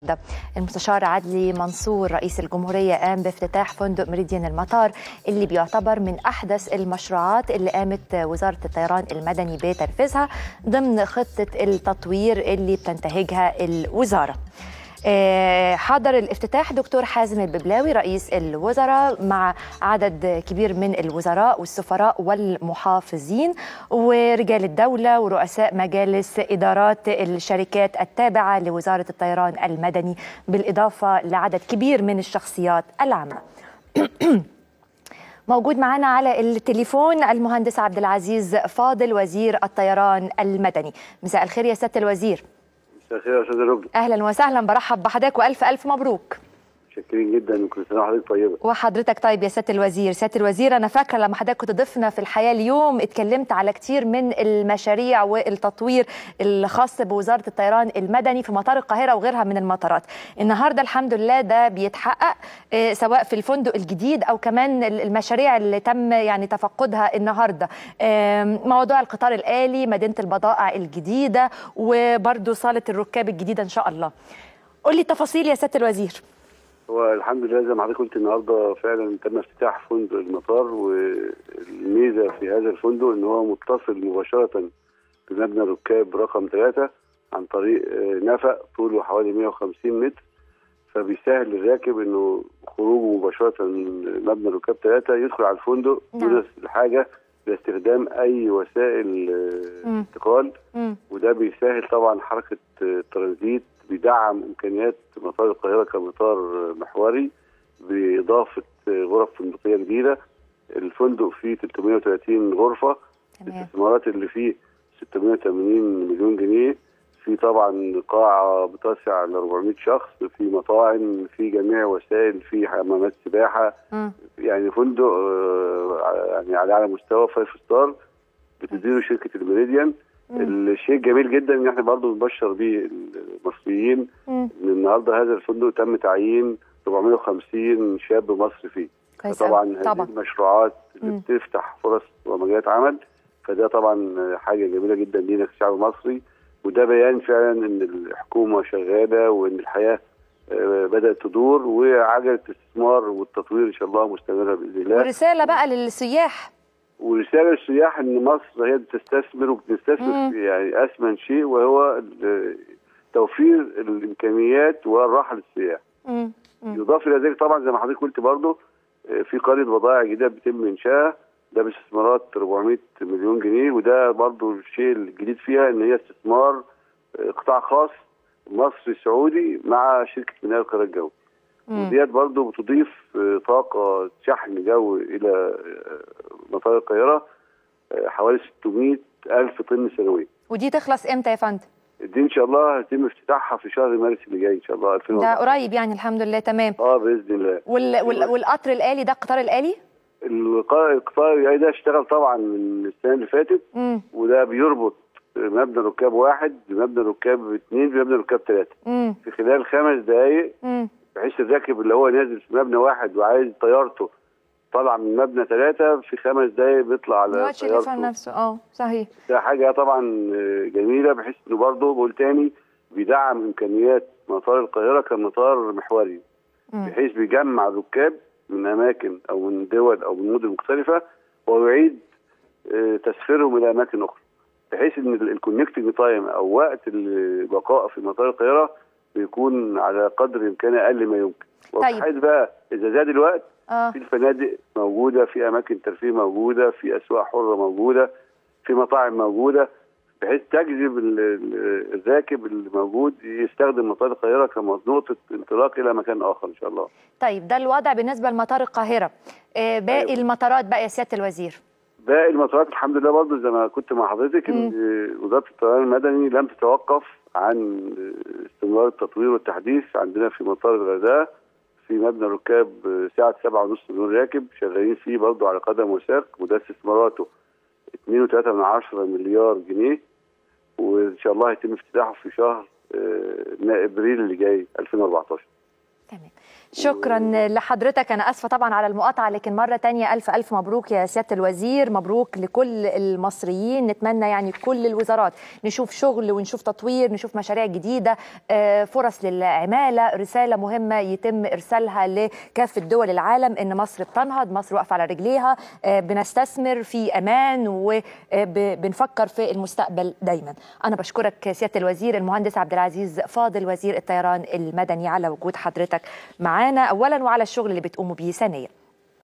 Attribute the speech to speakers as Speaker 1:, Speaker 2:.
Speaker 1: المستشار عدلي منصور رئيس الجمهورية قام بافتتاح فندق ميريديان المطار اللي بيعتبر من أحدث المشروعات اللي قامت وزارة الطيران المدني بتنفيذها ضمن خطة التطوير اللي بتنتهجها الوزارة حضر الافتتاح دكتور حازم الببلاوي رئيس الوزراء مع عدد كبير من الوزراء والسفراء والمحافظين ورجال الدولة ورؤساء مجالس إدارات الشركات التابعة لوزارة الطيران المدني بالإضافة لعدد كبير من الشخصيات العامة موجود معنا على التليفون المهندس عبد العزيز فاضل وزير الطيران المدني مساء الخير يا سياده الوزير
Speaker 2: مساء الخير يا استاذ رجل
Speaker 1: اهلا وسهلا برحب بحضرتك والف الف مبروك
Speaker 2: متشكرين جدا وكل سنه وحضرتك طيبه
Speaker 1: وحضرتك طيب يا سياده الوزير سياده الوزير انا فاكره لما حضرتك كنت ضيفنا في الحياه اليوم اتكلمت على كتير من المشاريع والتطوير الخاص بوزاره الطيران المدني في مطار القاهره وغيرها من المطارات النهارده الحمد لله ده بيتحقق سواء في الفندق الجديد او كمان المشاريع اللي تم يعني تفقدها النهارده موضوع القطار الالي مدينه البضائع الجديده وبرده صاله الركاب الجديده ان شاء الله قول لي التفاصيل يا سياده الوزير
Speaker 2: هو الحمد لله زي ما حضرتك قلت النهارده فعلا تم افتتاح فندق المطار والميزه في هذا الفندق ان هو متصل مباشره بمبنى ركاب رقم ثلاثه عن طريق نفق طوله حوالي 150 متر فبيسهل الراكب انه خروجه مباشره من مبنى ركاب ثلاثه يدخل على الفندق دون الحاجه لاستخدام اي وسائل انتقال وده بيسهل طبعا حركه الترانزيت بيدعم امكانيات مطار القاهره كمطار محوري باضافه غرف فندقيه جديده الفندق فيه 330 غرفه الاستثمارات اللي فيه 680 مليون جنيه في طبعا قاعه بتسع ل 400 شخص في مطاعم في جميع وسائل في حمامات سباحه م. يعني فندق يعني على اعلى مستوى فايف ستار بتديره شركه الميريديان الشيء جميل جدا ان احنا برضه بنبشر بيه المصريين ان النهارده هذا الفندق تم تعيين 450 شاب مصري فيه طبعا هذه المشروعات اللي بتفتح فرص ومجالات عمل فده طبعا حاجه جميله جدا لينا كشعب مصري وده بيان فعلا ان الحكومه شغاله وان الحياه بدات تدور وعجله الاستثمار والتطوير ان شاء الله مستمره باذن الله
Speaker 1: ورساله بقى للسياح
Speaker 2: ورساله للسياح ان مصر هي بتستثمر وبتستثمر في يعني اثمن شيء وهو توفير الامكانيات والراحه للسياح. يضاف الى ذلك طبعا زي ما حضرتك قلت برضه في قريه بضائع جديده بيتم انشائها ده باستثمارات 400 مليون جنيه وده برضه الشيء الجديد فيها ان هي استثمار قطاع خاص مصري سعودي مع شركه بناء القرار الجوي. وديت برضه بتضيف طاقه شحن جو الى مطار القاهره حوالي 600 الف طن سنويا.
Speaker 1: ودي تخلص امتى يا فندم؟
Speaker 2: دي ان شاء الله هيتم افتتاحها في شهر مارس اللي جاي ان شاء الله
Speaker 1: 2014 ده قريب يعني الحمد لله تمام
Speaker 2: اه باذن الله
Speaker 1: وال... وال... والقطر الالي ده القطار الالي؟
Speaker 2: القطار الالي ده اشتغل طبعا من السنه اللي فاتت
Speaker 1: مم.
Speaker 2: وده بيربط مبنى ركاب واحد بمبنى ركاب اثنين بمبنى ركاب ثلاثه في خلال خمس دقائق بحيث الراكب اللي هو نازل في مبنى واحد وعايز طيارته طالع من مبنى ثلاثة في خمس دقايق بيطلع على
Speaker 1: طيارته نفسه اه صحيح
Speaker 2: ده حاجة طبعا جميلة بحيث انه برضه بقول تاني بيدعم امكانيات مطار القاهرة كمطار محوري بحيث بيجمع الركاب من اماكن او من دول او من مدن مختلفة ويعيد تسفيرهم الى اماكن اخرى بحيث ان الكونكتنج تايم او وقت البقاء في مطار القاهرة بيكون على قدر الامكان اقل ما يمكن
Speaker 1: طيب
Speaker 2: بقى اذا زاد الوقت
Speaker 1: آه.
Speaker 2: في الفنادق موجوده في اماكن ترفيه موجوده في اسواق حره موجوده في مطاعم موجوده بحيث تجذب الراكب اللي موجود يستخدم مطار القاهره كنقطه انطلاق الى مكان اخر ان شاء الله.
Speaker 1: طيب ده الوضع بالنسبه لمطار القاهره. آه باقي أيوة. المطارات بقى يا سياده الوزير.
Speaker 2: باقي المطارات الحمد لله برضه زي ما كنت مع حضرتك ان وزاره الطيران المدني لم تتوقف عن استمرار التطوير والتحديث عندنا في مطار الغردقه في مبنى ركاب سعة 7.5 مليون راكب شغالين فيه برضه على قدم وساق وده استثماراته 2.3 مليار جنيه وان شاء الله هيتم افتتاحه في شهر ابريل اللي جاي 2014
Speaker 1: تمام شكرا لحضرتك انا اسفه طبعا على المقاطعه لكن مره تانية الف الف مبروك يا سياده الوزير مبروك لكل المصريين نتمنى يعني كل الوزارات نشوف شغل ونشوف تطوير نشوف مشاريع جديده آه، فرص للعماله رساله مهمه يتم ارسالها لكافه دول العالم ان مصر بتنهض مصر واقفه على رجليها آه، بنستثمر في امان وبنفكر في المستقبل دايما انا بشكرك سياده الوزير المهندس عبد العزيز فاضل وزير الطيران المدني على وجود حضرتك معانا اولا وعلى الشغل اللي بتقوموا بيه ثانيا